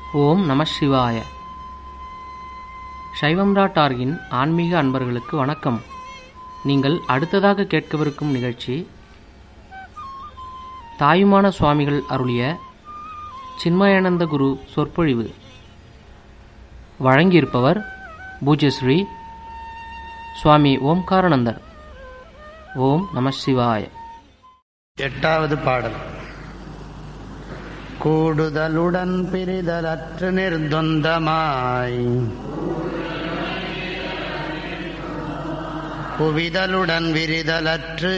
ஓம் நம சிவாய சைவம் டாட் ஆர்கின் ஆன்மீக அன்பர்களுக்கு வணக்கம் நீங்கள் அடுத்ததாக கேட்கவிருக்கும் நிகழ்ச்சி தாயுமான சுவாமிகள் அருளிய சின்மயானந்த குரு சொற்பொழிவு வழங்கியிருப்பவர் பூஜ்யஸ்ரீ சுவாமி ஓம்காரானந்தர் ஓம் நம சிவாய எட்டாவது பாடல் கூடுதலுடன் பிரிதலற்று நிர்துந்தமாய் குவிதலுடன் விரிதலற்று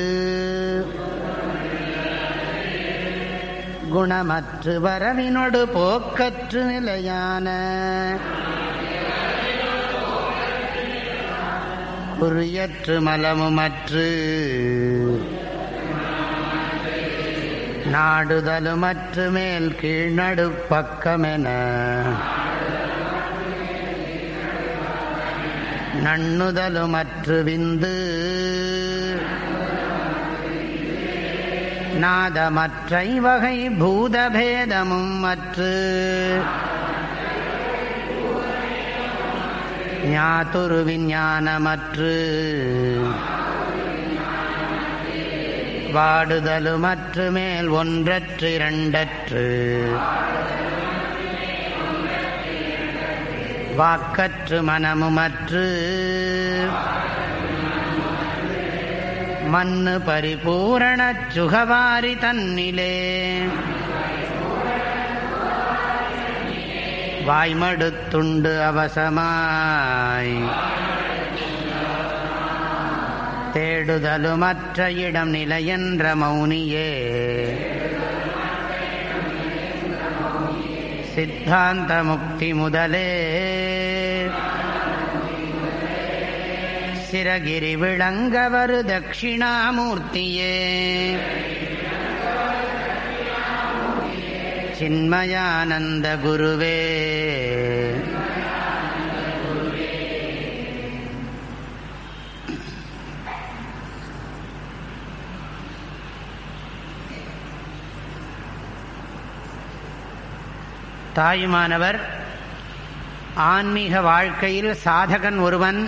குணமற்று வரவினொடு போக்கற்று நிலையான குறியற்று மலமுமற்று நாடுதலுமற்று மேல் கீழ்நடு பக்கமென நண்ணுதலுமற்று விந்து நாதமற்றை வகை பூதபேதமும் மற்று ஞாதுரு விஞ்ஞானமற்று வாடுதலுமற்று மேல் ஒன்றற்று இரண்டற்று வாக்கற்று மனமுமற்று மண்ணு பரிபூரண சுகவாரி தன்னிலே வாய்மடுத்துண்டு அவசமாய் தேடுதலுமற்ற இடம் நிலையென்ற மௌனியே சித்தாந்த முக்தி முதலே சிரகிரி விளங்கவரு தட்சிணாமூர்த்தியே சின்மயானந்த குருவே தாயுமானவர் ஆன்மீக வாழ்க்கையில் சாதகன் ஒருவன்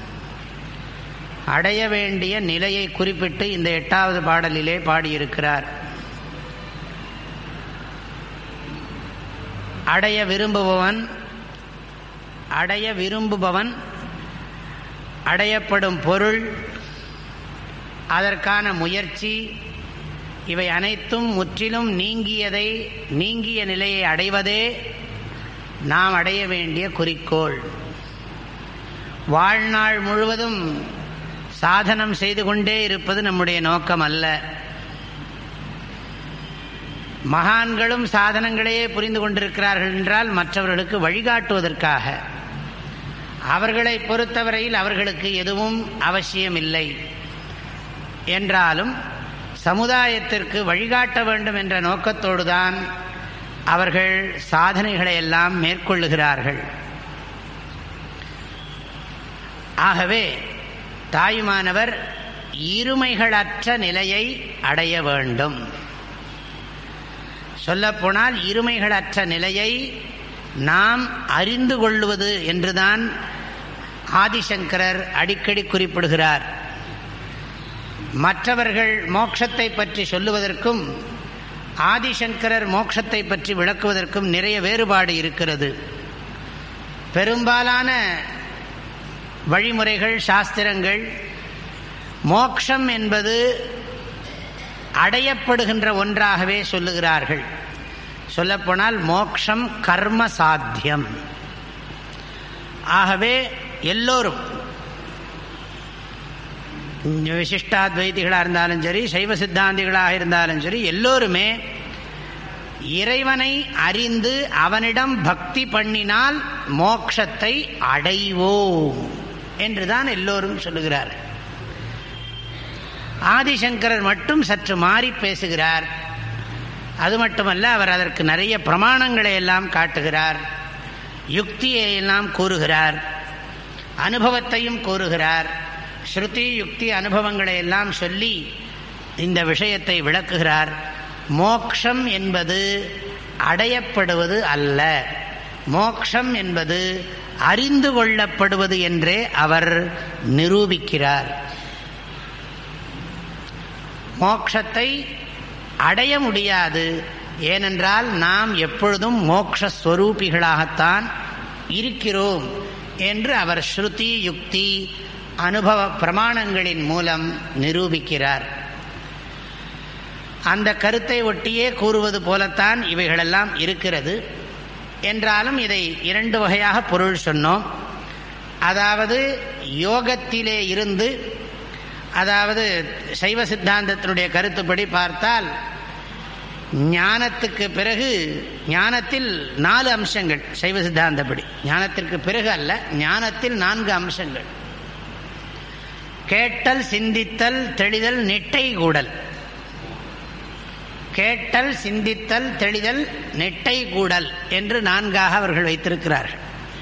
அடைய வேண்டிய நிலையை குறிப்பிட்டு இந்த எட்டாவது பாடலிலே பாடியிருக்கிறார் அடைய விரும்புபவன் அடைய விரும்புபவன் அடையப்படும் பொருள் அதற்கான முயற்சி இவை அனைத்தும் முற்றிலும் நீங்கியதை நீங்கிய நிலையை அடைவதே நாம் அடைய வேண்டிய குறிக்கோள் வாழ்நாள் முழுவதும் சாதனம் செய்து கொண்டே இருப்பது நம்முடைய நோக்கம் அல்ல மகான்களும் சாதனங்களையே புரிந்து கொண்டிருக்கிறார்கள் என்றால் மற்றவர்களுக்கு வழிகாட்டுவதற்காக அவர்களை பொறுத்தவரையில் அவர்களுக்கு எதுவும் அவசியமில்லை என்றாலும் சமுதாயத்திற்கு வழிகாட்ட வேண்டும் என்ற நோக்கத்தோடுதான் அவர்கள் சாதனைகளை எல்லாம் மேற்கொள்ளுகிறார்கள் ஆகவே தாயுமானவர் இருமைகளற்ற நிலையை அடைய வேண்டும் சொல்லப்போனால் இருமைகளற்ற நிலையை நாம் அறிந்து கொள்வது என்றுதான் ஆதிசங்கரர் அடிக்கடி குறிப்பிடுகிறார் மற்றவர்கள் மோட்சத்தை பற்றி சொல்லுவதற்கும் ஆதிசங்கரர் மோட்சத்தை பற்றி விளக்குவதற்கும் நிறைய வேறுபாடு இருக்கிறது பெரும்பாலான வழிமுறைகள் சாஸ்திரங்கள் மோக்ஷம் என்பது அடையப்படுகின்ற ஒன்றாகவே சொல்லுகிறார்கள் சொல்லப்போனால் மோக்ஷம் கர்ம சாத்தியம் ஆகவே எல்லோரும் விசிஷ்டாத்வைதிகளாக இருந்தாலும் சரி சைவ சித்தாந்திகளாக இருந்தாலும் சரி எல்லோருமே இறைவனை அறிந்து அவனிடம் பக்தி பண்ணினால் மோக்ஷத்தை அடைவோம் என்றுதான் எல்லோரும் சொல்லுகிறார்கள் ஆதிசங்கரர் மட்டும் சற்று மாறி பேசுகிறார் அது மட்டுமல்ல அவர் அதற்கு நிறைய பிரமாணங்களை எல்லாம் காட்டுகிறார் யுக்தியை எல்லாம் கூறுகிறார் அனுபவத்தையும் கூறுகிறார் ஸ்ருதி யுக்தி அனுபவங்களை எல்லாம் சொல்லி இந்த விஷயத்தை விளக்குகிறார் மோக்ஷம் என்பது அடையப்படுவது அல்ல மோக்ஷம் என்பது அறிந்து கொள்ளப்படுவது என்றே அவர் நிரூபிக்கிறார் மோக்ஷத்தை அடைய முடியாது ஏனென்றால் நாம் எப்பொழுதும் மோக்ஷஸ்வரூபிகளாகத்தான் இருக்கிறோம் என்று அவர் ஸ்ருதி யுக்தி அனுபவ பிரமாணங்களின் மூலம் நிரூபிக்கிறார் அந்த கருத்தை ஒட்டியே கூறுவது போலத்தான் இவைகளெல்லாம் இருக்கிறது என்றாலும் இதை இரண்டு வகையாக பொருள் சொன்னோம் அதாவது யோகத்திலே இருந்து அதாவது சைவ சித்தாந்தத்தினுடைய கருத்துப்படி பார்த்தால் ஞானத்துக்கு பிறகு ஞானத்தில் நாலு அம்சங்கள் சைவ சித்தாந்தப்படி ஞானத்திற்கு பிறகு அல்ல ஞானத்தில் நான்கு அம்சங்கள் கேட்டல் சிந்தித்தல் தெளிதல் நிட்டை கூடல் கேட்டல் சிந்தித்தல் தெளிதல் நெட்டை கூடல் என்று நான்காக அவர்கள் வைத்திருக்கிறார்கள்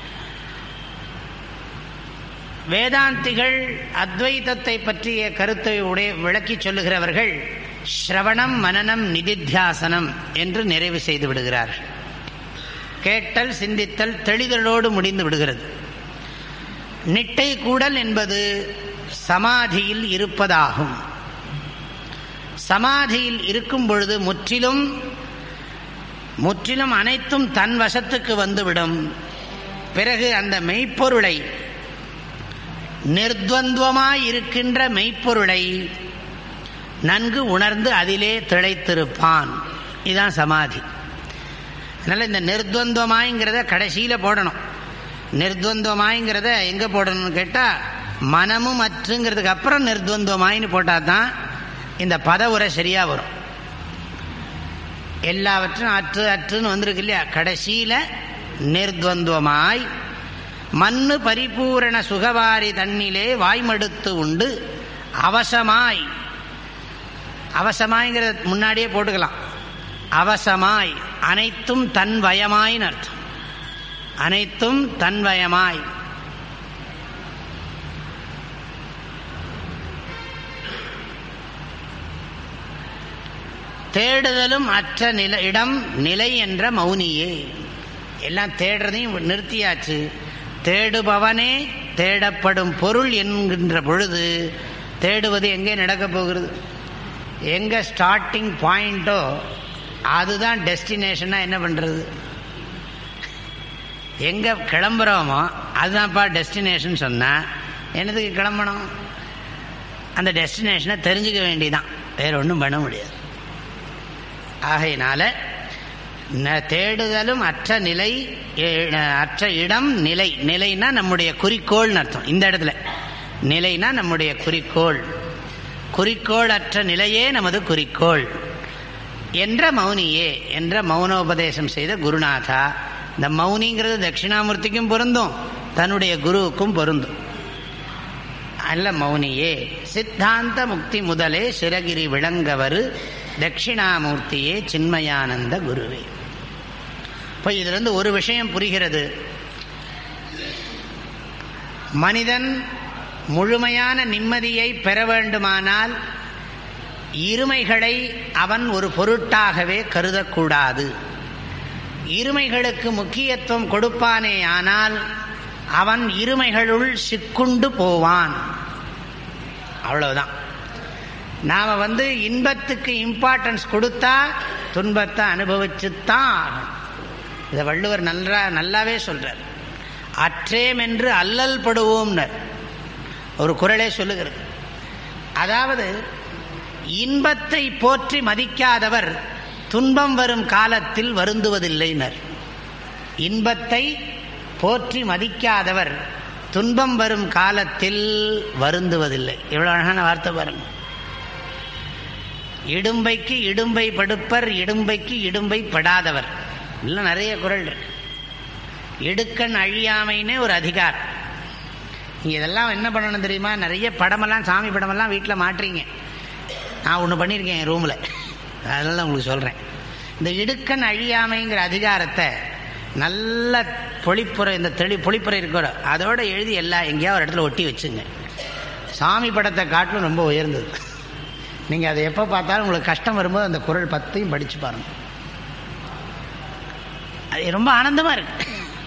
வேதாந்திகள் அத்வைதத்தை பற்றிய கருத்தை உடைய விளக்கி சொல்லுகிறவர்கள் ஸ்ரவணம் மனநம் நிதித்தியாசனம் என்று நிறைவு செய்து விடுகிறார்கள் கேட்டல் சிந்தித்தல் தெளிதலோடு முடிந்து விடுகிறது நிட்டை கூடல் என்பது சமாதியில் இருப்பதாகும் சமாதியில் இருக்கும் பொழுது முற்றிலும் முற்றிலும் அனைத்தும் தன் வசத்துக்கு வந்துவிடும் பிறகு அந்த மெய்ப்பொருளை நிர்த்வந்துவமாய் இருக்கின்ற மெய்ப்பொருளை நன்கு உணர்ந்து அதிலே திளைத்திருப்பான் இதுதான் சமாதி அதனால் இந்த நிர்த்வந்துவமாய்ங்கிறத கடைசியில் போடணும் நிர்த்வந்துவமாய்ங்கிறத எங்கே போடணும்னு கேட்டால் மனமும் அற்றுங்கிறதுக்கு அப்புறம் நிர்த்வந்துவமாயின்னு போட்டால் தான் இந்த பத உரை சரியாக வரும் எல்லாவற்றும் அற்று அற்றுன்னு வந்திருக்கு இல்லையா கடைசியில் நிர்த்வந்துவமாய் மண்ணு பரிபூரண சுகவாரி தண்ணிலே வாய்மடுத்து உண்டு அவசமாய் அவசமாய்ங்கிறத முன்னாடியே போட்டுக்கலாம் அவசமாய் அனைத்தும் தன்வயமாயின்னு அர்த்தம் அனைத்தும் தன்வயமாய் தேடுதலும் அற்ற நில இடம் நிலை என்ற மௌனியே எல்லாம் தேடுறதையும் நிறுத்தியாச்சு தேடுபவனே தேடப்படும் பொருள் என்கின்ற பொழுது தேடுவது எங்கே நடக்கப் போகிறது எங்கே ஸ்டார்டிங் பாயிண்ட்டோ அதுதான் டெஸ்டினேஷனாக என்ன பண்ணுறது எங்கே கிளம்புறோமோ அதுதான்ப்பா டெஸ்டினேஷன் சொன்னால் என்னதுக்கு கிளம்பணும் அந்த டெஸ்டினேஷனை தெரிஞ்சுக்க வேண்டியதான் வேறு ஒன்றும் பண்ண முடியாது ஆகையினால தேடுதலும் அற்ற நிலை அற்ற இடம் நிலை நிலைனா நம்முடைய குறிக்கோள்னு அர்த்தம் இந்த இடத்துல நிலைனா நம்முடைய குறிக்கோள் குறிக்கோள் அற்ற நிலையே நமது குறிக்கோள் என்ற மௌனியே என்ற மௌனோபதேசம் செய்த குருநாதா இந்த மௌனிங்கிறது தட்சிணாமூர்த்திக்கும் பொருந்தும் தன்னுடைய குருவுக்கும் பொருந்தும் அல்ல மௌனியே சித்தாந்த முக்தி முதலே சிறகிரி விளங்கவரு தட்சிணாமூர்த்தியே சின்மயானந்த குருவே இப்போ இதிலிருந்து ஒரு விஷயம் புரிகிறது மனிதன் முழுமையான நிம்மதியை பெற வேண்டுமானால் இருமைகளை அவன் ஒரு பொருட்டாகவே கருதக்கூடாது இருமைகளுக்கு முக்கியத்துவம் கொடுப்பானே ஆனால் அவன் இருமைகளுள் சிக்குண்டு போவான் அவ்வளவுதான் நாம் வந்து இன்பத்துக்கு இம்பார்ட்டன்ஸ் கொடுத்தா துன்பத்தை அனுபவிச்சுத்தான் இதை வள்ளுவர் நல்லா நல்லாவே சொல்றார் அற்றேம் என்று அல்லல் படுவோம்னர் ஒரு குரலே சொல்லுகிறது அதாவது இன்பத்தை போற்றி மதிக்காதவர் துன்பம் வரும் காலத்தில் வருந்துவதில்லைனர் இன்பத்தை போற்றி மதிக்காதவர் துன்பம் வரும் காலத்தில் வருந்துவதில்லை எவ்வளோ அழகான வார்த்தை பாருங்க இடும்பைக்கு இடும்பை படுப்பர் இடும்பைக்கு இடும்பை படாதவர் இல்லை நிறைய குரல் இருக்கு இடுக்கண் அழியாமைன்னு ஒரு அதிகாரம் நீங்கள் இதெல்லாம் என்ன பண்ணணும் தெரியுமா நிறைய படமெல்லாம் சாமி படமெல்லாம் வீட்டில் மாட்டுறீங்க நான் ஒன்று பண்ணியிருக்கேன் என் ரூமில் அதனால தான் உங்களுக்கு சொல்கிறேன் இந்த இடுக்கண் அழியாமைங்கிற அதிகாரத்தை நல்ல பொழிப்புரை இந்த தெளி பொழிப்புரை இருக்கிற அதோட எழுதி எல்லாம் எங்கேயாவது ஒரு இடத்துல ஒட்டி வச்சுங்க சாமி படத்தை காட்டிலும் ரொம்ப உயர்ந்தது நீங்கள் அதை எப்போ பார்த்தாலும் உங்களுக்கு கஷ்டம் வரும்போது அந்த குரல் பத்தையும் படித்து பாருங்க அது ரொம்ப ஆனந்தமாக இருக்கு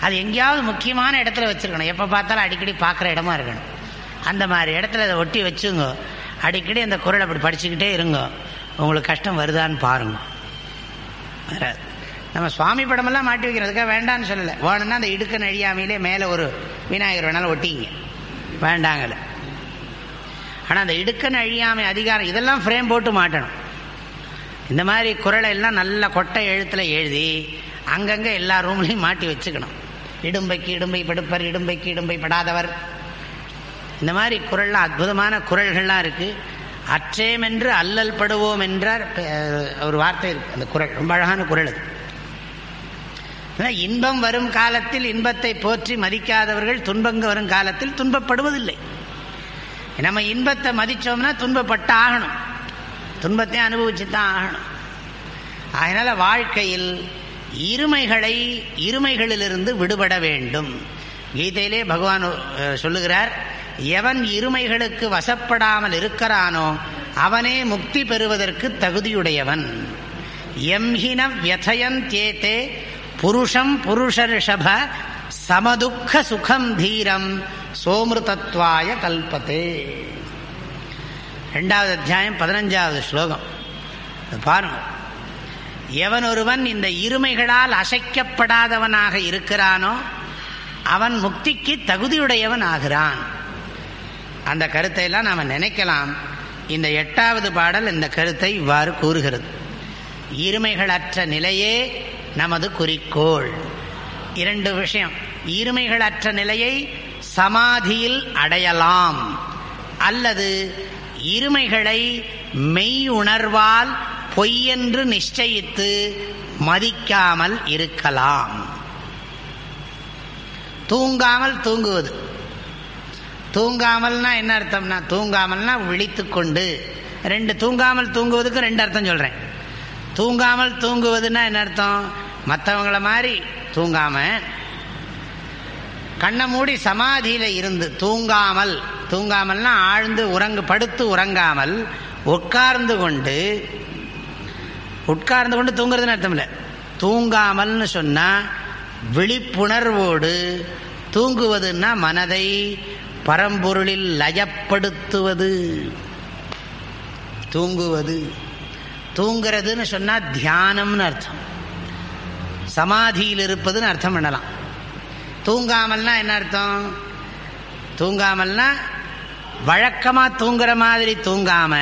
அது எங்கேயாவது முக்கியமான இடத்துல வச்சிருக்கணும் எப்போ பார்த்தாலும் அடிக்கடி பார்க்குற இடமா இருக்கணும் அந்த மாதிரி இடத்துல அதை ஒட்டி வச்சுங்க அடிக்கடி அந்த குரல் அப்படி படிச்சுக்கிட்டே இருங்க உங்களுக்கு கஷ்டம் வருதான்னு பாருங்க வராது நம்ம சுவாமி படமெல்லாம் மாட்டி வைக்கிறதுக்காக வேண்டான்னு சொல்லலை வேணும்னா அந்த இடுக்கன் அழியாமையிலே மேலே ஒரு விநாயகர் வேணாலும் ஒட்டிங்க வேண்டாங்கல்ல ஆனால் அந்த இடுக்கன் அழியாமை அதிகாரம் இதெல்லாம் ஃப்ரேம் போட்டு மாட்டணும் இந்த மாதிரி குரலை எல்லாம் நல்ல கொட்டை எழுத்தில் எழுதி அங்கங்கே எல்லா ரூம்லையும் மாட்டி வச்சுக்கணும் இடும்பைக்கு இடும்பை படுப்பர் இடும்பைக்கு இடும்பை படாதவர் இந்த மாதிரி குரல்லாம் அற்புதமான குரல்கள்லாம் இருக்கு அற்றேம் என்று அல்லல் படுவோம் என்றார் அஹ், ஒரு வார்த்தை இருக்கு அந்த குரல் ரொம்ப அழகான குரல் அது ஆனா, இன்பம் வரும் காலத்தில் இன்பத்தை போற்றி மதிக்காதவர்கள் துன்பங்க வரும் காலத்தில் துன்பப்படுவதில்லை நம்ம இன்பத்தை மதிச்சோம்னா துன்பப்பட்டு ஆகணும் துன்பத்தை அனுபவிச்சு தான் ஆகணும் அதனால வாழ்க்கையில் இருமைகளை இருமைகளிலிருந்து விடுபட வேண்டும் கீதையிலே பகவான் அஹ், சொல்லுகிறார் எவன் இருமைகளுக்கு வசப்படாமல் இருக்கிறானோ அவனே முக்தி பெறுவதற்கு தகுதியுடையவன் எம்ஹின வியதயந்தேதே புருஷம் புருஷரிஷப சமதுக்க சுகம் தீரம் சோமிருதத்வாய கல்பத்தே ரெண்டாவது அத்தியாயம் பதினஞ்சாவது ஸ்லோகம் அது பாருங்க எவன் ஒருவன் இந்த இருமைகளால் அசைக்கப்படாதவனாக இருக்கிறானோ அவன் முக்திக்கு தகுதியுடையவன் ஆகிறான் அந்த கருத்தை எல்லாம் நாம் நினைக்கலாம் இந்த எட்டாவது பாடல் இந்த கருத்தை இவ்வாறு கூறுகிறது இருமைகளற்ற நிலையே நமது குறிக்கோள் இரண்டு விஷயம் இருமைகளற்ற நிலையை சமாதியில் அடையலாம் அல்லது இருமைகளை மெய் உணர்வால் பொய்யென்று நிச்சயித்து மதிக்காமல் இருக்கலாம் தூங்காமல் தூங்குவது தூங்காமல்னா என்ன அர்த்தம்னா தூங்காமல்னா விழித்து கொண்டு ரெண்டு தூங்காமல் தூங்குவதுக்கு ரெண்டு அர்த்தம் சொல்றேன் தூங்காமல் தூங்குவதுன்னா என்ன அர்த்தம் மற்றவங்கள மாதிரி தூங்காம கண்ணை மூடி சமாதியில இருந்து தூங்காமல் தூங்காமல்னா ஆழ்ந்து உறங்கு படுத்து உறங்காமல் உட்கார்ந்து கொண்டு உட்கார்ந்து கொண்டு தூங்குறதுன்னு அர்த்தம் இல்லை தூங்காமல்னு சொன்னா விழிப்புணர்வோடு தூங்குவதுன்னா மனதை பரம்பொருளில் லயப்படுத்துவது தூங்குவது தூங்குறதுன்னு சொன்னா தியானம்னு அர்த்தம் சமாதியில் இருப்பதுன்னு அர்த்தம் பண்ணலாம் தூங்காமல்னா என்ன அர்த்தம் தூங்காமல்னா வழக்கமா தூங்குற மாதிரி தூங்காம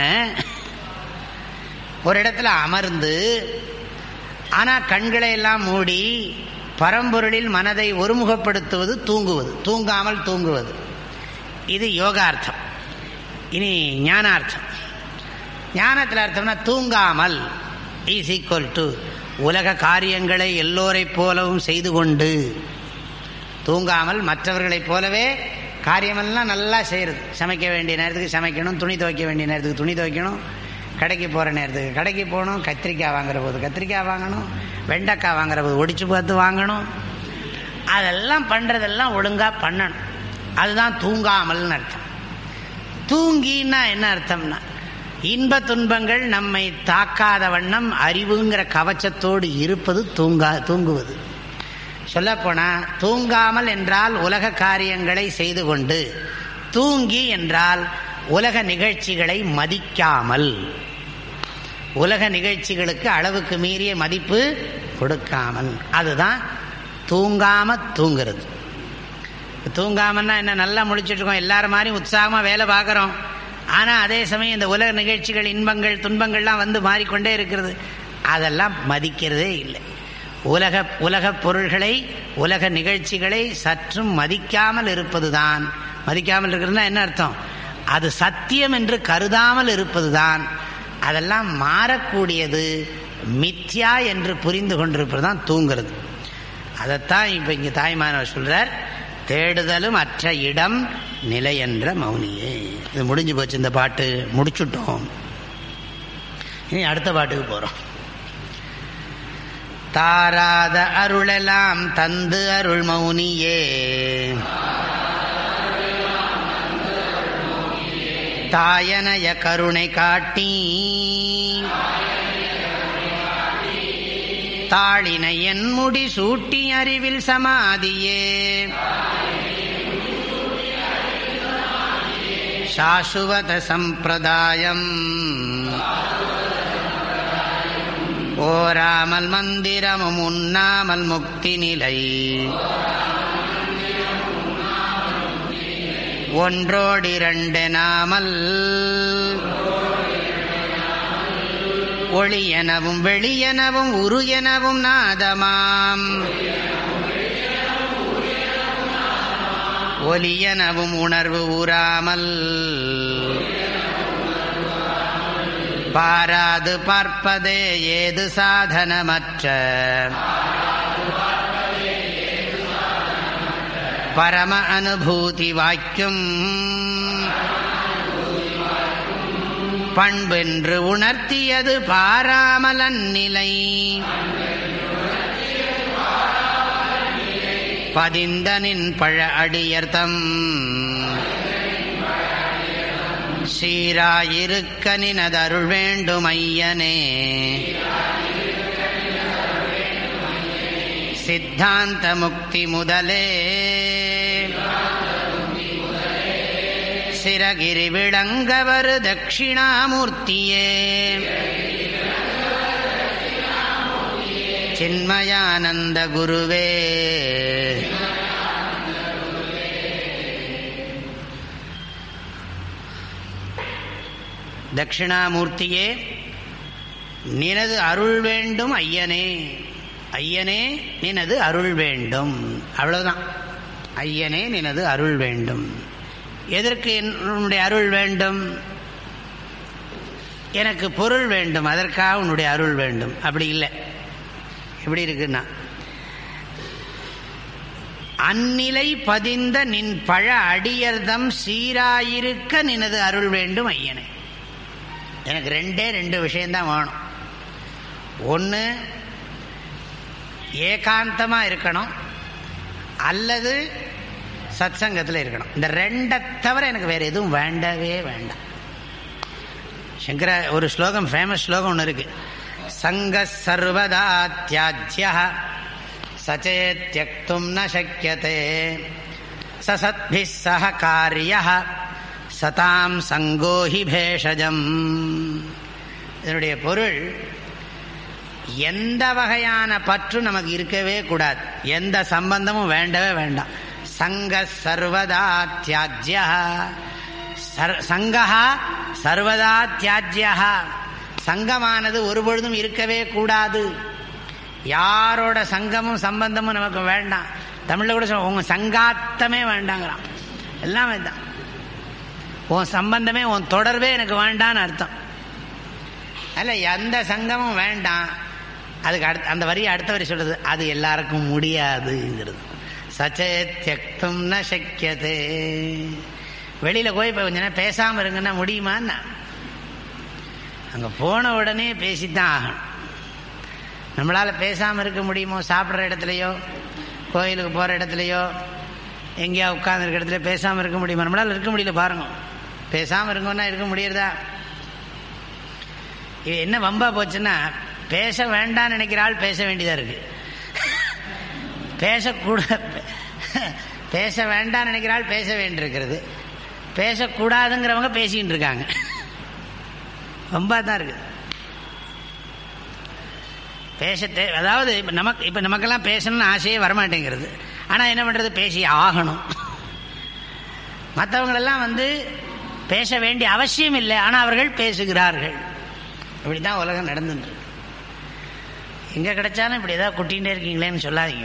ஒரு இடத்துல அமர்ந்து ஆனா கண்களை எல்லாம் மூடி பரம்பொருளில் மனதை ஒருமுகப்படுத்துவது தூங்குவது தூங்காமல் தூங்குவது இது யோகார்த்தம் இனி ஞானார்த்தம் ஞானத்தில் அர்த்தம்னா தூங்காமல் இஸ் ஈக்குவல் டு உலக காரியங்களை எல்லோரைப் போலவும் செய்து கொண்டு தூங்காமல் மற்றவர்களைப் போலவே காரியமெல்லாம் நல்லா செய்கிறது சமைக்க வேண்டிய நேரத்துக்கு சமைக்கணும் துணி துவைக்க வேண்டிய நேரத்துக்கு துணி துவைக்கணும் கடைக்கு போகிற நேரத்துக்கு கடைக்கு போகணும் கத்திரிக்காய் வாங்குற போது கத்திரிக்காய் வாங்கணும் வெண்டைக்காய் வாங்குற போது ஒடிச்சு பார்த்து வாங்கணும் அதெல்லாம் பண்ணுறதெல்லாம் ஒழுங்காக பண்ணணும் அதுதான் தூங்காமல்னு அர்த்தம் தூங்கின்னா என்ன அர்த்தம்னா இன்ப துன்பங்கள் நம்மை தாக்காத வண்ணம் அறிவுங்கிற கவச்சத்தோடு இருப்பது தூங்கா தூங்குவது சொல்லப்போனா தூங்காமல் என்றால் உலக காரியங்களை செய்து கொண்டு தூங்கி என்றால் உலக நிகழ்ச்சிகளை மதிக்காமல் உலக நிகழ்ச்சிகளுக்கு அளவுக்கு மீறிய மதிப்பு கொடுக்காமல் அதுதான் தூங்காம தூங்குறது தூங்காமன்னா என்ன நல்லா முழிச்சிட்டு இருக்கோம் எல்லாரும் மாதிரி உற்சாகமாக வேலை பார்க்குறோம் ஆனால் அதே சமயம் இந்த உலக நிகழ்ச்சிகள் இன்பங்கள் துன்பங்கள்லாம் வந்து மாறிக்கொண்டே இருக்கிறது அதெல்லாம் மதிக்கிறதே இல்லை உலக உலக பொருள்களை உலக நிகழ்ச்சிகளை சற்றும் மதிக்காமல் இருப்பதுதான் மதிக்காமல் இருக்கிறதுனா என்ன அர்த்தம் அது சத்தியம் என்று கருதாமல் இருப்பதுதான் அதெல்லாம் மாறக்கூடியது மித்யா என்று புரிந்து கொண்டிருப்பது தான் தூங்குறது அதைத்தான் இப்போ இங்கே தாய்மானவர் சொல்றார் தேடுதலும் அற்ற இடம் நிலை என்ற மௌனியே இது முடிஞ்சு போச்சு இந்த பாட்டு முடிச்சுட்டோம் இனி அடுத்த பாட்டுக்கு போகிறோம் தாராத அருளெல்லாம் தந்து அருள் மௌனியே தாயனைய கருணை காட்டி தாளினை என் முடி சூட்டி அறிவில் சமாதியே சாசுவத சம்பிரதாயம் ஓராமல் மந்திரமும் உண்ணாமல் முக்தி நிலை ஒன்றோடிரண்டெனாமல் ஒளி எனவும் வெளி எனவும் உரு எனவும் நாதமாம் ஒலி எனவும் உணர்வு ஊறாமல் பாராது பார்ப்பதே ஏது சாதனமற்ற பரம அனுபூதி வாய்க்கும் பண்பென்று உணர்த்தியது பாராமலன் நிலை பதிந்தனின் பழ அடியர்த்தம் சீராயிருக்க நினதருள் வேண்டும் ஐயனே சித்தாந்த முக்தி முதலே சிரகிரி விளங்கவரு தட்சிணாமூர்த்தியே சின்மயானந்த குருவே தட்சிணாமூர்த்தியே நினது அருள் வேண்டும் ஐயனே ஐயனே நினது அருள் வேண்டும் அவ்வளவுதான் ஐயனே நினது அருள் வேண்டும் எதற்கு என்னுடைய அருள் வேண்டும் எனக்கு பொருள் வேண்டும் அதற்காக உன்னுடைய அருள் வேண்டும் அப்படி இல்லை எப்படி இருக்குன்னா அந்நிலை பதிந்த நின் பழ அடியர்தம் சீராயிருக்க நினது அருள் வேண்டும் ஐயனே எனக்கு ரெண்டே ரெண்டு விஷயம்தான் வேணும் ஒன்று ஏகாந்தமாக இருக்கணும் அல்லது சத்சங்கத்தில் இருக்கணும் இந்த ரெண்டை தவிர எனக்கு வேறு எதுவும் வேண்டவே வேண்டாம் சங்கர ஒரு ஸ்லோகம் ஃபேமஸ் ஸ்லோகம் ஒன்று இருக்கு சங்க சர்வதா தியாஜ்ய சச்சே தியக்தும் ந சக்கியதே சசத்பி சக காரிய சதாம் சங்கோஹி பேஷஜம் இதனுடைய பொருள் எந்த வகையான பற்றும் நமக்கு இருக்கவே கூடாது எந்த சம்பந்தமும் வேண்டவே வேண்டாம் சங்க சர்வதா தியாஜ்யா சங்கா சர்வதா தியாஜ்யா சங்கமானது ஒருபொழுதும் இருக்கவே கூடாது யாரோட சங்கமும் சம்பந்தமும் நமக்கு வேண்டாம் தமிழில் கூட சொல்ல உங்க சங்காத்தமே வேண்டாங்கிறான் எல்லாம் வேண்டாம் உன் சம்பந்தமே உன் தொடர்பே எனக்கு வேண்டான்னு அர்த்தம் அல்ல எந்த சங்கமும் வேண்டாம் அதுக்கு அடுத்த அந்த வரி அடுத்த வரி சொல்றது அது எல்லாருக்கும் முடியாதுங்கிறது சச்சே தியக்தும் ந சக்கியதே வெளியில் போய் இப்போ கொஞ்ச நேரம் பேசாமல் இருங்கன்னா முடியுமான்னா அங்கே போன உடனே பேசித்தான் ஆகணும் நம்மளால் பேசாமல் இருக்க முடியுமோ சாப்பிட்ற இடத்துலையோ கோயிலுக்கு போகிற இடத்துலையோ எங்கேயா உட்காந்துருக்க இடத்துல பேசாமல் இருக்க முடியுமா நம்மளால் இருக்க முடியல பாருங்க பேசாமல் இருக்கோன்னா இருக்க முடியறதா இது என்ன வம்பா போச்சுன்னா பேச வேண்டாம்னு நினைக்கிற ஆள் பேச வேண்டியதாக இருக்கு பேசக்கூட பேச வேண்டாம்னு நினைக்கிற ஆள் பேச வேண்டியிருக்கிறது பேசக்கூடாதுங்கிறவங்க பேசிக்கிட்டு இருக்காங்க ரொம்ப தான் இருக்குது பேச தே- அதாவது இப்ப நமக்கு இப்போ நமக்கெல்லாம் பேசணும்னு ஆசையே வரமாட்டேங்கிறது ஆனால் என்ன பண்ணுறது பேசி ஆகணும் மற்றவங்களெல்லாம் வந்து பேச வேண்டிய அவசியம் இல்லை ஆனால் அவர்கள் பேசுகிறார்கள் இப்படி தான் உலகம் நடந்துட்டு இருக்கு எங்கே கிடைச்சாலும் இப்படி ஏதாவது குட்டிகிட்டே இருக்கீங்களேன்னு சொல்லாதீங்க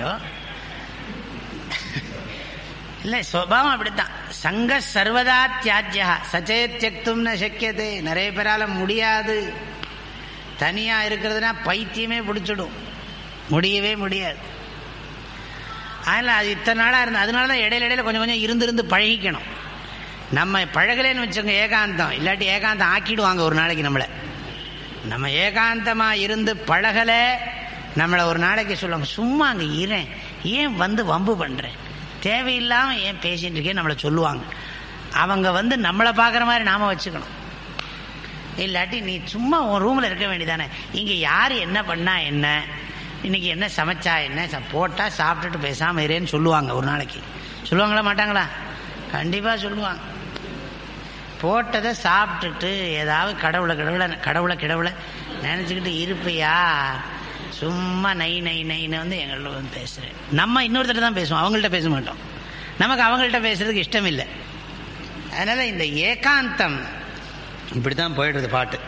இல்லை சுவாவம் அப்படித்தான் சங்க சர்வதா தியாஜ்யா சச்சே தியக்தும் ந சக்கியதே நிறைய பேரால முடியாது தனியா இருக்கிறதுனா பைத்தியமே பிடிச்சிடும் முடியவே முடியாது அதனால் அது இத்தனை நாளாக இருந்து அதனால தான் இடையில இடையில கொஞ்சம் கொஞ்சம் இருந்து இருந்து பழகிக்கணும் நம்ம பழகலைன்னு வச்சுக்கோங்க ஏகாந்தம் இல்லாட்டி ஏகாந்தம் ஆக்கிடுவாங்க ஒரு நாளைக்கு நம்மளை நம்ம ஏகாந்தமாக இருந்து பழகலை நம்மளை ஒரு நாளைக்கு சொல்லுவாங்க சும்மா அங்கே இரேன் ஏன் வந்து வம்பு பண்ணுறேன் தேவையில்லாமல் ஏன் பேசிட்டு இருக்கேன் நம்மளை சொல்லுவாங்க அவங்க வந்து நம்மளை பார்க்குற மாதிரி நாம் வச்சுக்கணும் இல்லாட்டி நீ சும்மா உன் ரூமில் இருக்க வேண்டியதானே இங்கே யார் என்ன பண்ணா என்ன இன்னைக்கு என்ன சமைச்சா என்ன ச- போட்டா சாப்பிட்டுட்டு பேசாம இருேன்னு சொல்லுவாங்க ஒரு நாளைக்கு சொல்லுவாங்களா மாட்டாங்களா கண்டிப்பா சொல்லுவாங்க போட்டதை சாப்பிட்டுட்டு ஏதாவது கடவுளை கடவுளை கடவுளை கடவுளை நினச்சிக்கிட்டு இருப்பியா சும்மா நை நை நைன்னு வந்து எங்கள்ட்ட வந்து பேசுகிறேன் நம்ம இன்னொருத்தர் தான் பேசுவோம் அவங்கள்ட்ட பேச மாட்டோம் நமக்கு அவங்கள்ட்ட பேசுறதுக்கு இஷ்டம் இல்லை அதனால இந்த ஏகாந்தம் இப்படி தான் போயிடுறது பாட்டு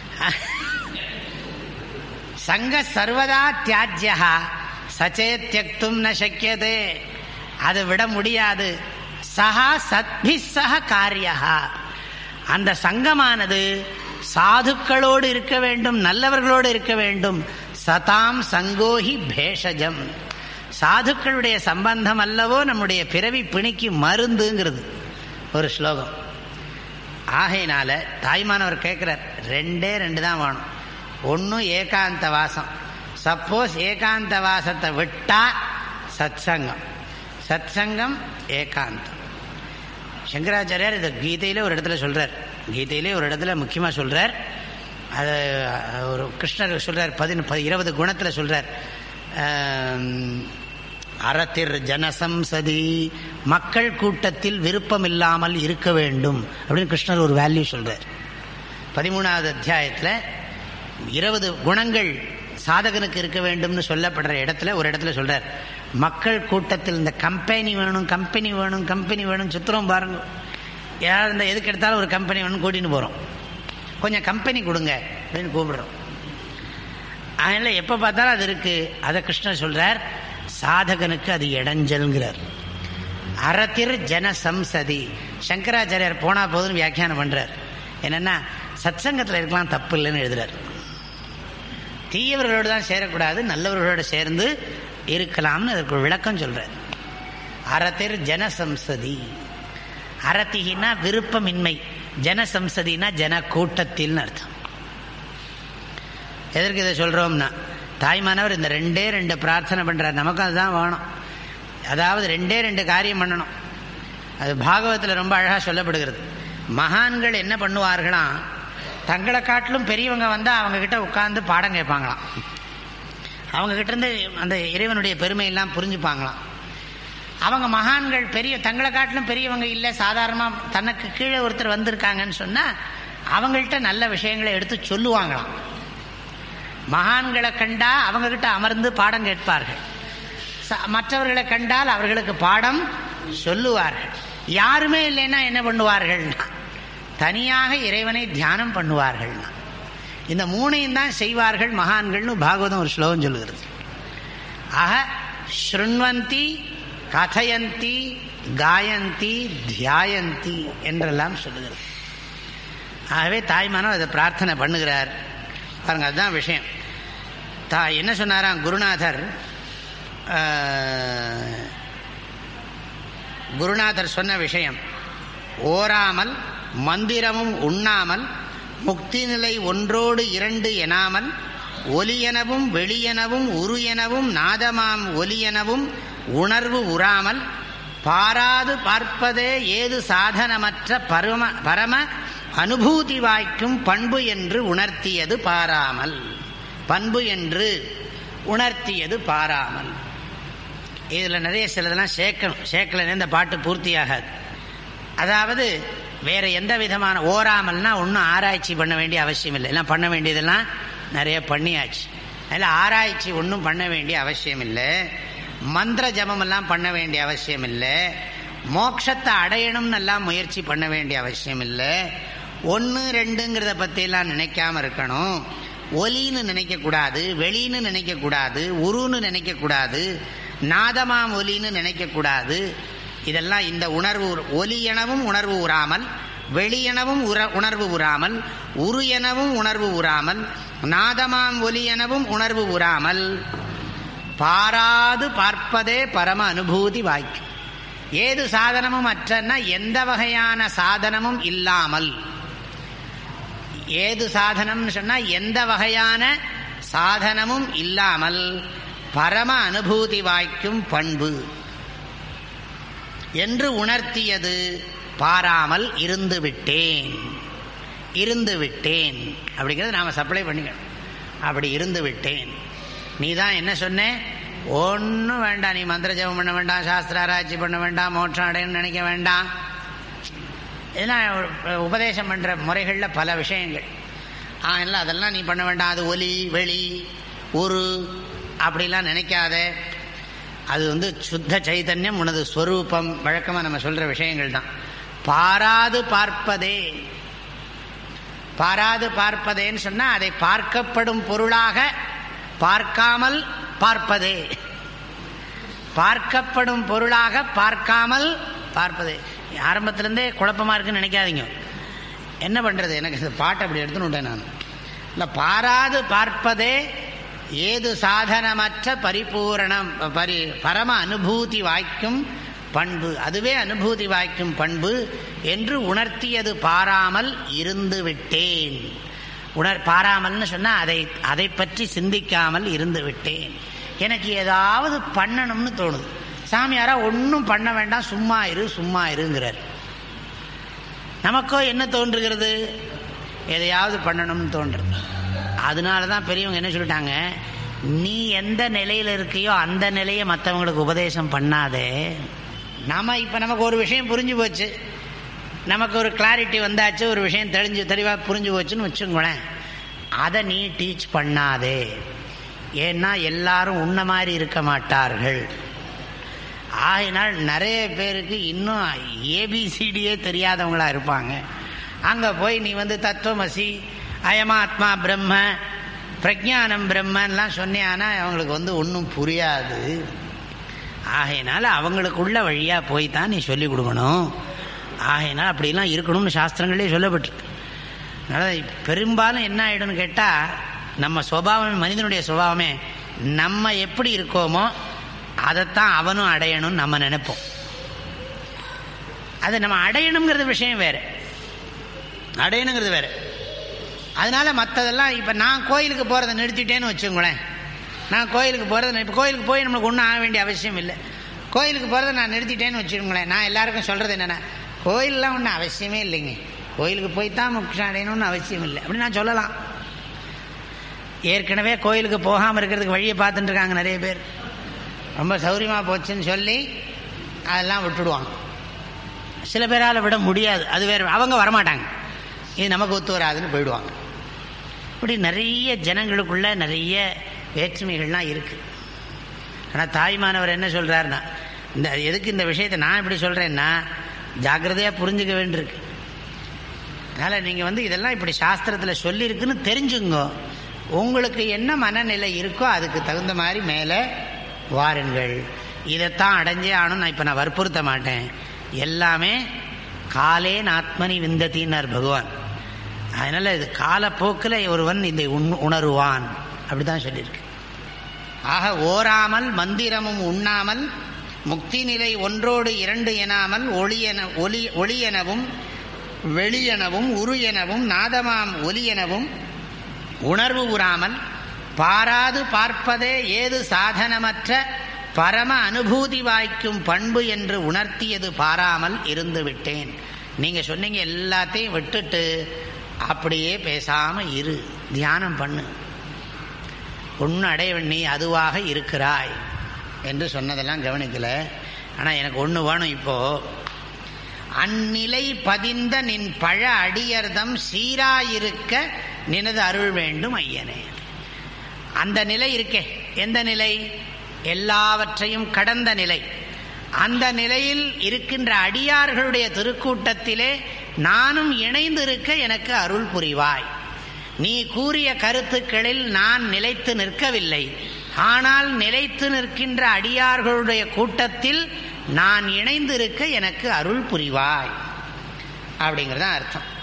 சங்க சர்வதா தியாஜ்யா சச்சே தியக்தும் ந சக்கியதே அதை விட முடியாது சஹா சத்பி சக காரியா அந்த சங்கமானது சாதுக்களோடு இருக்க வேண்டும் நல்லவர்களோடு இருக்க வேண்டும் சதாம் சங்கோஹி பேஷஜம் சாதுக்களுடைய சம்பந்தம் அல்லவோ நம்முடைய பிறவி பிணிக்கு மருந்துங்கிறது ஒரு ஸ்லோகம் ஆகையினால தாய்மானவர் கேட்குறார் ரெண்டே ரெண்டு தான் வேணும் ஒன்றும் ஏகாந்த வாசம் சப்போஸ் ஏகாந்த வாசத்தை விட்டா சத்சங்கம் சத்சங்கம் ஏகாந்தம் சங்கராச்சாரியார் இதை கீதையிலே ஒரு இடத்துல சொல்றார் கீதையிலே ஒரு இடத்துல முக்கியமாக சொல்றார் அது ஒரு கிருஷ்ணர் சொல்றார் பதின ப- இருபது குணத்தில் சொல்றார் ஆம், அறத்திர் ஜனசம்சதி மக்கள் கூட்டத்தில் விருப்பம் இல்லாமல் இருக்க வேண்டும் அப்படின்னு கிருஷ்ணர் ஒரு வேல்யூ சொல்றார் பதிமூணாவது அத்தியாயத்தில் இருபது குணங்கள் சாதகனுக்கு இருக்க வேண்டும்னு சொல்லப்படுற இடத்துல ஒரு இடத்துல சொல்றார் மக்கள் கூட்டத்தில் இந்த கம்பெனி வேணும் கம்பெனி வேணும் கம்பெனி வேணும் சுத்துறோம் பாருங்க யார் இந்த எதுக்கு எடுத்தாலும் ஒரு கம்பெனி வேணும் கூட்டின்னு போகிறோம் கொஞ்சம் கம்பெனி கொடுங்க அப்படின்னு கூப்பிடுறோம் அதனால எப்போ பார்த்தாலும் அது இருக்கு அதை கிருஷ்ணர் சொல்றார் சாதகனுக்கு அது இடைஞ்சல்ங்கிறார் அறத்திர் ஜன சம்சதி சங்கராச்சாரியார் போனா போதுன்னு வியாக்கியானம் பண்றார் என்னன்னா சத்சங்கத்தில் இருக்கலாம் தப்பு இல்லைன்னு எழுதுறார் தீயவர்களோடு தான் சேரக்கூடாது நல்லவர்களோடு சேர்ந்து இருக்கலாம்னு அதற்கு ஒரு விளக்கம் சொல்றார் அறத்திர் ஜனசம்சதி அரத்திகினா விருப்பமின்மை ஜனசம்சதினா ஜன கூட்டத்தில்னு அர்த்தம் எதற்கு இதை சொல்றோம்னா தாய்மானவர் இந்த ரெண்டே ரெண்டு பிரார்த்தனை பண்றார் நமக்கும் அதுதான் வேணும் அதாவது ரெண்டே ரெண்டு காரியம் பண்ணணும் அது பாகவத்தில் ரொம்ப அழகாக சொல்லப்படுகிறது மகான்கள் என்ன பண்ணுவார்களாம் தங்களை காட்டிலும் பெரியவங்க வந்தால் அவங்க கிட்ட உட்கார்ந்து பாடம் கேட்பாங்களாம் அவங்க கிட்ட இருந்து அந்த இறைவனுடைய பெருமையெல்லாம் புரிஞ்சுப்பாங்களாம் அவங்க மகான்கள் பெரிய தங்களை காட்டிலும் பெரியவங்க இல்லை சாதாரணமாக தனக்கு கீழே ஒருத்தர் வந்திருக்காங்கன்னு சொன்னால் அவங்கள்ட்ட நல்ல விஷயங்களை எடுத்து சொல்லுவாங்களாம் மகான்களை கண்டா அவங்க கிட்ட அமர்ந்து பாடம் கேட்பார்கள் ச- மற்றவர்களை கண்டால் அவர்களுக்கு பாடம் சொல்லுவார்கள் யாருமே இல்லைன்னா என்ன பண்ணுவார்கள்னா தனியாக இறைவனை தியானம் பண்ணுவார்கள்னா இந்த மூணையும் தான் செய்வார்கள் மகான்கள்னு பாகவதம் ஒரு ஸ்லோகம் சொல்லுகிறது ஆக ஸ்ருண்வந்தி கதையந்தி காயந்தி தியாயந்தி என்றெல்லாம் சொல்லுகிறது ஆகவே தாய்மானவர் அதை பிரார்த்தனை பண்ணுகிறார் பாருங்க அதுதான் விஷயம் தா என்ன சொன்னாராம் குருநாதர் ஆஹ், குருநாதர் சொன்ன விஷயம் ஓராமல் மந்திரமும் உண்ணாமல் முக்தி நிலை ஒன்றோடு இரண்டு எனாமல் ஒலியெனவும் வெளியெனவும் உரு எனவும் நாதமாம் ஒலியெனவும் உணர்வு உறாமல் பாராது பார்ப்பதே ஏது சாதனமற்ற பரம பரம அனுபூதி வாய்க்கும் பண்பு என்று உணர்த்தியது பாராமல் பண்பு என்று உணர்த்தியது பாராமல் இதில் நிறைய சிலதெல்லாம் சேர்க்கணும் சேர்க்கலன்னு இந்த பாட்டு பூர்த்தியாகாது அதாவது வேற எந்த விதமான ஓராமல்னா ஒன்றும் ஆராய்ச்சி பண்ண வேண்டிய அவசியம் இல்லை எல்லாம் பண்ண வேண்டியதெல்லாம் நிறைய பண்ணியாச்சு அதில் ஆராய்ச்சி ஒன்றும் பண்ண வேண்டிய அவசியம் இல்லை மந்திர ஜபமெல்லாம் பண்ண வேண்டிய அவசியம் இல்லை மோட்சத்தை அடையணும்னு எல்லாம் முயற்சி பண்ண வேண்டிய அவசியம் இல்லை ஒன்று ரெண்டுங்கிறத பற்றியெல்லாம் நினைக்காம இருக்கணும் ஒலின்னு நினைக்கக்கூடாது வெளின்னு நினைக்கக்கூடாது உருன்னு நினைக்கக்கூடாது நாதமாம் ஒலின்னு நினைக்கக்கூடாது இதெல்லாம் இந்த உணர்வு ஒலி எனவும் உணர்வு உறாமல் வெளி எனவும் உற- உணர்வு உறாமல் உரு எனவும் உணர்வு உறாமல் நாதமாம் ஒலி எனவும் உணர்வு உறாமல் பாராது பார்ப்பதே பரம அனுபூதி வாய்க்கும் ஏது சாதனமும் அற்றன்னா எந்த வகையான சாதனமும் இல்லாமல் ஏது சாதனம்னு சொன்னா எந்த வகையான சாதனமும் இல்லாமல் பரம அனுபூதி வாய்க்கும் பண்பு என்று உணர்த்தியது பாராமல் இருந்து விட்டேன் இருந்து விட்டேன் அப்படிங்கிறது நாம சப்ளை பண்ணிக்கணும் அப்படி இருந்து விட்டேன் நீ தான் என்ன சொன்ன ஒன்றும் வேண்டாம் நீ மந்திர ஜபம் பண்ண வேண்டாம் சாஸ்திர ஆராய்ச்சி பண்ண வேண்டாம் மோட்சம் அடையணும்னு நினைக்க வேண்டாம் இதெல்லாம் உபதேசம் பண்ணுற முறைகளில் பல விஷயங்கள் அதனால் அதெல்லாம் நீ பண்ண வேண்டாம் அது ஒலி வெளி உரு அப்படிலாம் நினைக்காத அது வந்து சுத்த சைதன்யம் உனது ஸ்வரூபம் வழக்கமாக நம்ம சொல்கிற விஷயங்கள் தான் பாராது பார்ப்பதே பாராது பார்ப்பதேன்னு சொன்னால் அதை பார்க்கப்படும் பொருளாக பார்க்காமல் பார்ப்பதே பார்க்கப்படும் பொருளாக பார்க்காமல் பார்ப்பதே ஆரம்பத்திலேருந்தே குழப்பமாக இருக்குன்னு நினைக்காதீங்க என்ன பண்ணுறது எனக்கு இந்த பாட்டை அப்படி எடுத்துன்னு விட்டேன் நான் இல்லை பாராது பார்ப்பதே ஏது சாதனமற்ற பரிபூரணம் பரி பரம அனுபூதி வாய்க்கும் பண்பு அதுவே அனுபூதி வாய்க்கும் பண்பு என்று உணர்த்தியது பாராமல் இருந்து விட்டேன் உணர் பாராமல்னு சொன்னால் அதை அதை பற்றி சிந்திக்காமல் இருந்து விட்டேன் எனக்கு ஏதாவது பண்ணணும்னு தோணுது சாமியாரா ஒன்றும் பண்ண வேண்டாம் சும்மா இரு சும்மா இருங்கிறார் நமக்கோ என்ன தோன்றுகிறது எதையாவது பண்ணணும்னு தோன்றுறது அதனால தான் பெரியவங்க என்ன சொல்லிட்டாங்க நீ எந்த நிலையில் இருக்கியோ அந்த நிலையை மற்றவங்களுக்கு உபதேசம் பண்ணாதே நம்ம இப்போ நமக்கு ஒரு விஷயம் புரிஞ்சு போச்சு நமக்கு ஒரு கிளாரிட்டி வந்தாச்சு ஒரு விஷயம் தெளிஞ்சு தெளிவாக புரிஞ்சு போச்சுன்னு வச்சுங்களேன் அதை நீ டீச் பண்ணாதே ஏன்னா எல்லாரும் உன்ன மாதிரி இருக்க மாட்டார்கள் ஆகினால் நிறைய பேருக்கு இன்னும் ஏபிசிடியே தெரியாதவங்களா இருப்பாங்க அங்கே போய் நீ வந்து தத்துவமசி அயமாத்மா பிரம்ம பிரஜானம் பிரம்மன்லாம் சொன்னியானா அவங்களுக்கு வந்து ஒன்றும் புரியாது ஆகையினால அவங்களுக்குள்ள வழியாக போய் தான் நீ சொல்லிக் கொடுக்கணும் ஆகையினால் அப்படிலாம் இருக்கணும்னு சாஸ்திரங்களே சொல்லப்பட்டிருக்கு அதனால் பெரும்பாலும் என்ன ஆகிடும்னு கேட்டால் நம்ம சுபாவம் மனிதனுடைய சுபாவமே நம்ம எப்படி இருக்கோமோ அதைத்தான் அவனும் அடையணும்னு நம்ம நினைப்போம் அது நம்ம அடையணுங்கிறது விஷயம் வேறு அடையணுங்கிறது வேறு அதனால மற்றதெல்லாம் இப்போ நான் கோயிலுக்கு போகிறத நிறுத்திட்டேன்னு வச்சுங்களேன் நான் கோயிலுக்கு போகிறத இப்போ கோயிலுக்கு போய் நம்மளுக்கு ஒன்றும் ஆக வேண்டிய அவசியம் இல்லை கோயிலுக்கு போகிறத நான் நிறுத்திட்டேன்னு வச்சுக்கோங்களேன் நான் எல்லாருக்கும் சொல்கிறது என்னென்னா கோயிலெலாம் ஒன்றும் அவசியமே இல்லைங்க கோயிலுக்கு போய் தான் முக்கியம் அடையணும்னு அவசியம் இல்லை அப்படி நான் சொல்லலாம் ஏற்கனவே கோயிலுக்கு போகாமல் இருக்கிறதுக்கு வழியை பார்த்துட்டு இருக்காங்க நிறைய பேர் ரொம்ப சௌரியமாக போச்சுன்னு சொல்லி அதெல்லாம் விட்டுடுவாங்க சில பேரால் விட முடியாது அது வேறு அவங்க வரமாட்டாங்க இது நமக்கு ஒத்து வராதுன்னு போயிடுவாங்க இப்படி நிறைய ஜனங்களுக்குள்ள நிறைய வேற்றுமைகள்லாம் இருக்குது ஆனால் தாய்மானவர் என்ன சொல்கிறாருன்னா இந்த எதுக்கு இந்த விஷயத்தை நான் இப்படி சொல்கிறேன்னா ஜாக்கிரதையாக புரிஞ்சுக்க வேண்டியிருக்கு அதனால் நீங்கள் வந்து இதெல்லாம் இப்படி சாஸ்திரத்தில் சொல்லியிருக்குன்னு தெரிஞ்சுங்க உங்களுக்கு என்ன மனநிலை இருக்கோ அதுக்கு தகுந்த மாதிரி மேலே வாருங்கள் இதைத்தான் அடைஞ்சே ஆகணும் நான் இப்போ நான் வற்புறுத்த மாட்டேன் எல்லாமே காலே நாத்மனி விந்தத்தின்னார் பகவான் அதனால் இது காலப்போக்கில் ஒருவன் இதை உண் உணருவான் அப்படி தான் சொல்லியிருக்கு ஆக ஓராமல் மந்திரமும் உண்ணாமல் முக்தி நிலை ஒன்றோடு இரண்டு எனாமல் ஒளியென ஒளி ஒளியெனவும் வெளியெனவும் உரு எனவும் நாதமாம் ஒலியெனவும் உணர்வு உறாமல் பாராது பார்ப்பதே ஏது சாதனமற்ற பரம அனுபூதி வாய்க்கும் பண்பு என்று உணர்த்தியது பாராமல் இருந்து விட்டேன் நீங்க சொன்னீங்க எல்லாத்தையும் விட்டுட்டு அப்படியே பேசாம இரு தியானம் பண்ணு ஒன்று அடைய நீ அதுவாக இருக்கிறாய் என்று சொன்னதெல்லாம் கவனிக்கல ஆனால் எனக்கு ஒன்று வேணும் இப்போ அந்நிலை பதிந்த நின் பழ அடியர்தம் சீராயிருக்க நினது அருள் வேண்டும் ஐயனே அந்த நிலை இருக்கே எந்த நிலை எல்லாவற்றையும் கடந்த நிலை அந்த நிலையில் இருக்கின்ற அடியார்களுடைய திருக்கூட்டத்திலே நானும் இணைந்திருக்க எனக்கு அருள் புரிவாய் நீ கூறிய கருத்துக்களில் நான் நிலைத்து நிற்கவில்லை ஆனால் நிலைத்து நிற்கின்ற அடியார்களுடைய கூட்டத்தில் நான் இணைந்திருக்க எனக்கு அருள் புரிவாய் அப்படிங்கிறது தான் அர்த்தம்